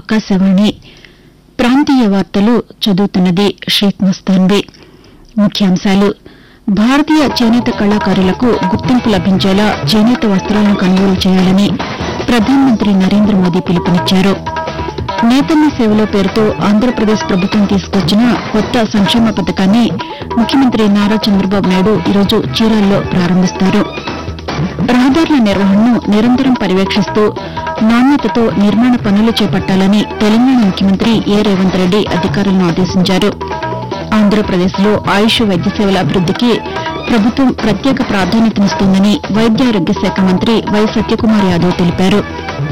ఆకాశవాణి ప్రాంతీయ వార్తలు చదువుతున్నది షేక్ ముస్తాన్బీ ముఖ్యాంశాలు భారతీయ చేనేత కళాకారులకు గుర్తింపు లభించేలా చేనేత వస్త్రాలను కొనుగోలు చేయాలని ప్రధానమంత్రి నరేంద్ర మోదీ పిలుపునిచ్చారు నేతన్న సేవలో పేరుతో ఆంధ్రప్రదేశ్ ప్రభుత్వం తీసుకొచ్చిన కొత్త సంక్షేమ పథకాన్ని ముఖ్యమంత్రి నారా చంద్రబాబు నాయుడు ఈరోజు చీరాల్లో ప్రారంభిస్తారు రహదారుల నిర్వహణను నిరంతరం పర్యవేక్షిస్తూ నాణ్యతతో నిర్మాణ పనులు చేపట్టాలని తెలంగాణ ముఖ్యమంత్రి ఏ రేవంత్ రెడ్డి అధికారులను ఆదేశించారు ఆంధ్రప్రదేశ్లో ఆయుష్ వైద్య సేవల అభివృద్దికి ప్రభుత్వం ప్రత్యేక ప్రాధాన్యతనిస్తోందని వైద్యారోగ్య శాఖ మంత్రి వై సత్యకుమార్ యాదవ్ తెలిపారు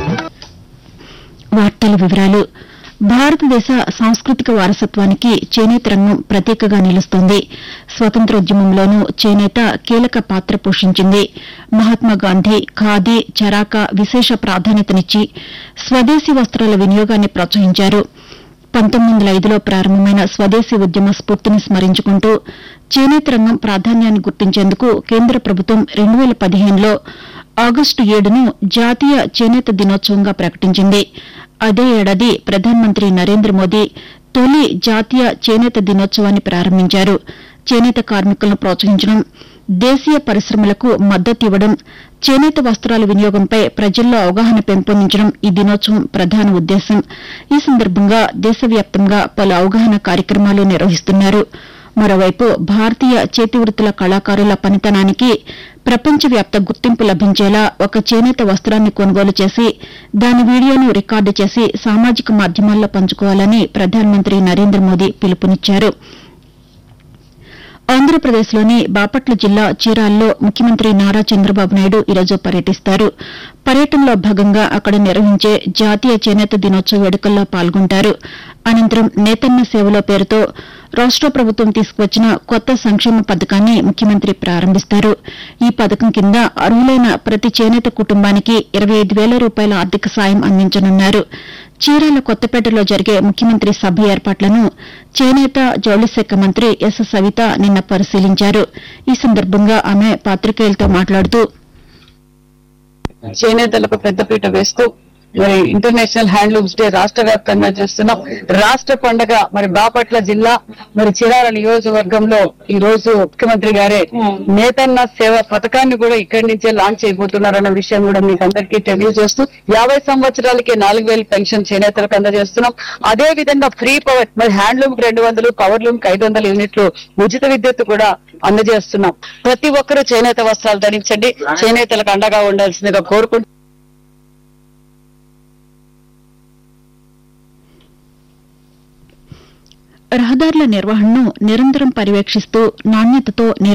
వార్తల వివరాలు భారతదేశ సాంస్కృతిక వారసత్వానికి చేనేత రంగం ప్రతీకగా నిలుస్తోంది స్వతంత్రోద్యమంలోనూ చేనేత కీలక పాత్ర పోషించింది మహాత్మాగాంధీ ఖాదీ చరాక విశేష ప్రాధాన్యతనిచ్చి స్వదేశీ వస్త్రాల వినియోగాన్ని ప్రోత్సహించారు పంతొమ్మిది వందల ఐదులో ప్రారంభమైన స్వదేశీ ఉద్యమ స్ఫూర్తిని స్మరించుకుంటూ చేనేత రంగం ప్రాధాన్యాన్ని గుర్తించేందుకు కేంద్ర ప్రభుత్వం రెండు వేల పదిహేనులో ఆగస్టు ఏడును జాతీయ చేనేత దినోత్సవంగా ప్రకటించింది అదే ఏడాది ప్రధానమంత్రి నరేంద్ర మోదీ తొలి జాతీయ చేనేత దినోత్సవాన్ని ప్రారంభించారు చేనేత కార్మికులను ప్రోత్సహించడం దేశీయ పరిశ్రమలకు మద్దతు ఇవ్వడం చేనేత వస్త్రాల వినియోగంపై ప్రజల్లో అవగాహన పెంపొందించడం ఈ దినోత్సవం ప్రధాన ఉద్దేశం ఈ సందర్భంగా దేశవ్యాప్తంగా పలు అవగాహన కార్యక్రమాలు నిర్వహిస్తున్నారు మరోవైపు భారతీయ చేతివృత్తుల కళాకారుల పనితనానికి ప్రపంచవ్యాప్త గుర్తింపు లభించేలా ఒక చేనేత వస్త్రాన్ని కొనుగోలు చేసి దాని వీడియోను రికార్డు చేసి సామాజిక మాధ్యమాల్లో పంచుకోవాలని ప్రధానమంత్రి నరేంద్ర మోదీ పిలుపునిచ్చారు ఆంధ్రప్రదేశ్లోని బాపట్ల జిల్లా చీరాల్లో ముఖ్యమంత్రి నారా చంద్రబాబు నాయుడు ఈరోజు పర్యటిస్తారు పర్యటనలో భాగంగా అక్కడ నిర్వహించే జాతీయ చేనేత దినోత్సవ వేడుకల్లో పాల్గొంటారు అనంతరం నేతన్న సేవలో పేరుతో రాష్ట ప్రభుత్వం తీసుకువచ్చిన కొత్త సంక్షేమ పథకాన్ని ముఖ్యమంత్రి ప్రారంభిస్తారు ఈ పథకం కింద అర్హులైన ప్రతి చేనేత కుటుంబానికి ఇరవై ఐదు వేల రూపాయల ఆర్థిక సాయం అందించనున్నారు చీరాల కొత్తపేటలో జరిగే ముఖ్యమంత్రి సభ ఏర్పాట్లను చేనేత జౌళి శాఖ మంత్రి ఎస్ సవిత నిన్న పరిశీలించారు ఈ సందర్భంగా ఆమె పాతికేయులతో మాట్లాడుతూ చేనేతలకు పెద్దపీట వేస్తూ మరి ఇంటర్నేషనల్ హ్యాండ్లూమ్స్ డే రాష్ట్ర వ్యాప్తంగా చేస్తున్నాం రాష్ట్ర పండగ మరి బాపట్ల జిల్లా మరి చిరాల నియోజకవర్గంలో ఈ రోజు ముఖ్యమంత్రి గారే నేతన్న సేవ పథకాన్ని కూడా ఇక్కడి నుంచే లాంచ్ చేయబోతున్నారన్న విషయం కూడా మీకు అందరికీ తెలియజేస్తూ యాభై సంవత్సరాలకి నాలుగు వేలు పెన్షన్ చేనేతలకు అందజేస్తున్నాం అదే విధంగా ఫ్రీ పవర్ మరి హ్యాండ్లూమ్ కి రెండు వందలు పవర్ లూమ్ కి ఐదు వందల యూనిట్లు ఉచిత విద్యుత్ కూడా అందజేస్తున్నాం ప్రతి ఒక్కరూ చేనేత వస్త్రాలు ధరించండి చేనేతలకు అండగా ఉండాల్సిందిగా కోరుకుంటూ రహదారుల నిర్వహణను నిరంతరం పర్యవేక్షిస్తూ నాణ్యతతో నిర్మాణ